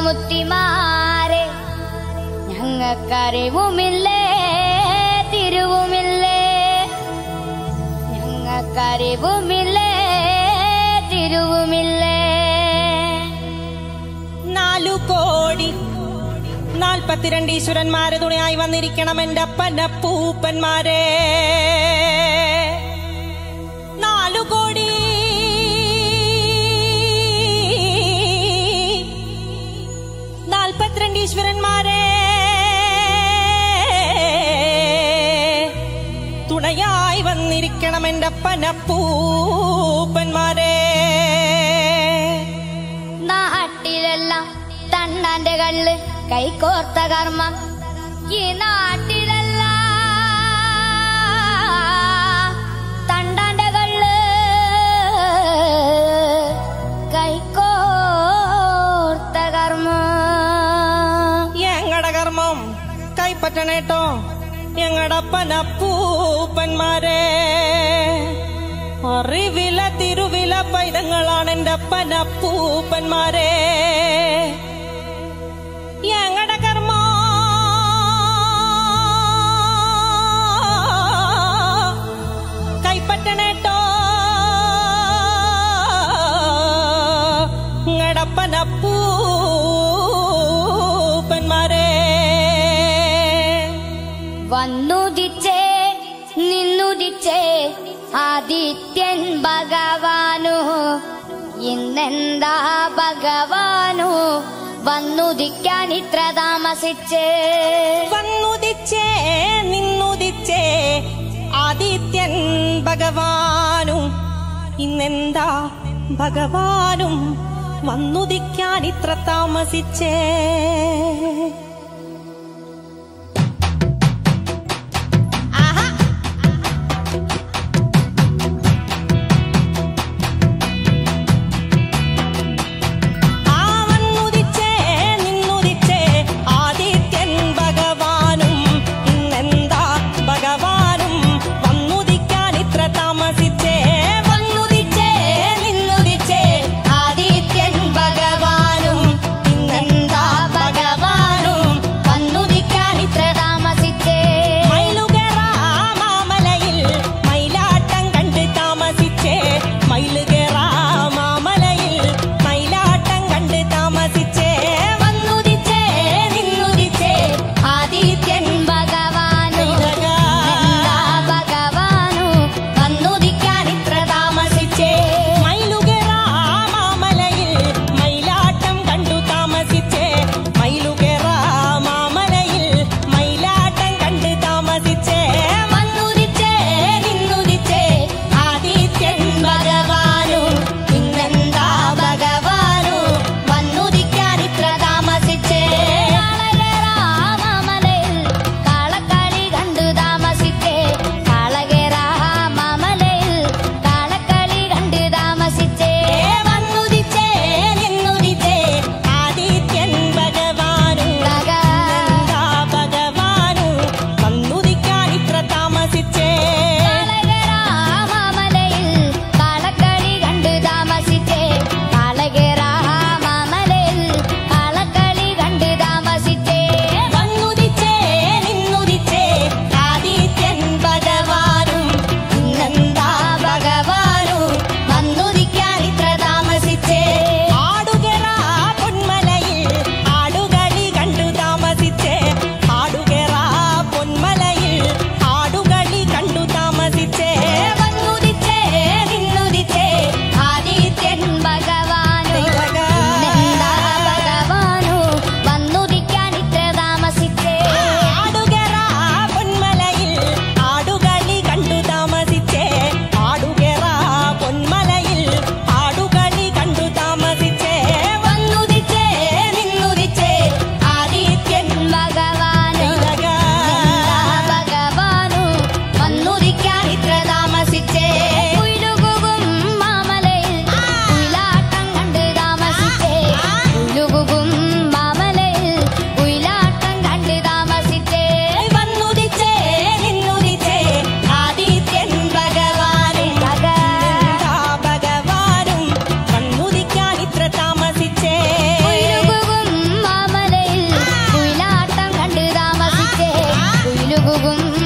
മുത്തിമാരെ ഞങ്ങൾക്കറിവുമില്ലേ തിരുവുമില്ലേ ഞങ്ങൾക്കറിവുമില്ലേ തിരുവുമില്ലേ നാലു കോടി നാൽപ്പത്തിരണ്ട് ഈശ്വരന്മാര് തുണയായി വന്നിരിക്കണം എന്റെ അപ്പനപ്പൂപ്പന്മാരെ നാലു കോടി നാൽപ്പത്തിരണ്ട് ഈശ്വരന്മാരെ തുണയായി വന്നിരിക്കണം എന്റെ അപ്പനപ്പൂപ്പന്മാരെ നാട്ടിലെല്ലാം തണ്ണാന്റെ കള്ള് കൈകോർത്ത കർമ്മം ഈ നാട്ടിലല്ല തണ്ടാന്റെ കള്ള് കൈകോർത്ത കർമ്മം ഞങ്ങടെ കർമ്മം കൈപ്പറ്റണേട്ടോ ഞങ്ങടെ അപ്പനപ്പൂപ്പന്മാരെ അറിവില തിരുവില പൈതങ്ങളാണ് എന്റെ അപ്പനപ്പൂപ്പന്മാരെ ഞങ്ങടെ കർമ്മം കൈപ്പറ്റണേട്ടോ ങ്ങടപ്പനപ്പൂപ്പന്മാരെ വന്നുദിച്ചേ നിന്നുദിച്ചേ ആദിത്യൻ ഭഗവാനു ഇന്നെന്താ ഭഗവാനു വന്നുദിക്കാൻ ഇത്ര താമസിച്ചേ വന്നുദിച്ചേ നിന്നുദിച്ചേ ആദിത്യൻ ഭഗവാനും ഇന്നെന്താ ഭഗവാനും വന്നുദിക്കാൻ ഇത്ര താമസിച്ചേ ആഹാ ആ വന്നുദിച്ചേ നിന്നുദിച്ചേ ആദിത്യൻ ഭഗവാനും ഇന്നെന്താ ഭഗവാനും വന്നുദിക്കാൻ ഇത്ര താമസിച്ചേ വന്നുദിച്ചേ നിന്നുദിച്ചേ ആദിത്യൻ ഭഗവാനും ഇന്നെന്താ ഭഗവാനും ഉരുകും